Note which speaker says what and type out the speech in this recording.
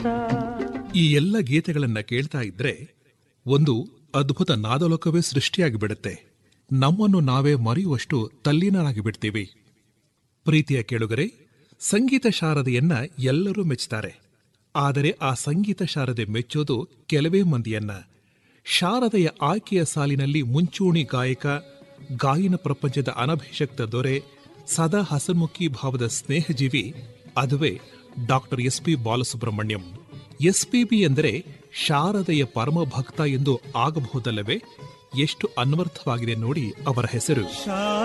Speaker 1: ಈ ಎಲ್ಲ ಗೀತೆಗಳನ್ನ ಕೇಳ್ತಾ ಇದ್ರೆ ಒಂದು ಅದ್ಭುತ ನಾದಲೋಕವೇ ಸೃಷ್ಟಿಯಾಗಿ ಬಿಡುತ್ತೆ ನಮ್ಮನ್ನು ನಾವೇ ಮರೆಯುವಷ್ಟು ತಲ್ಲೀನರಾಗಿ ಬಿಡ್ತೀವಿ ಪ್ರೀತಿಯ ಕೇಳುಗರೆ ಸಂಗೀತ ಶಾರದೆಯನ್ನ ಎಲ್ಲರೂ ಮೆಚ್ಚುತ್ತಾರೆ ಆದರೆ ಆ ಸಂಗೀತ ಶಾರದೆ ಮೆಚ್ಚೋದು ಕೆಲವೇ ಮಂದಿಯನ್ನ ಶಾರದೆಯ ಆಯ್ಕೆಯ ಸಾಲಿನಲ್ಲಿ ಮುಂಚೂಣಿ ಗಾಯಕ ಗಾಯನ ಪ್ರಪಂಚದ ಅನಭಿಷಕ್ತ ದೊರೆ ಸದಾ ಹಸನ್ಮುಖಿ ಭಾವದ ಸ್ನೇಹಜೀವಿ ಅದುವೇ doctor S P Balasubrahmanyam SPB ಎಂದರೆ ಶಾರದೆಯ ಪರಮ ಭಕ್ತ ಎಂದು ಆಗಬಹುದಲ್ಲವೇ ಎಷ್ಟು ಅನ್ವರ್ಥವಾಗಿದೆ ನೋಡಿ ಅವರ ಹೆಸರು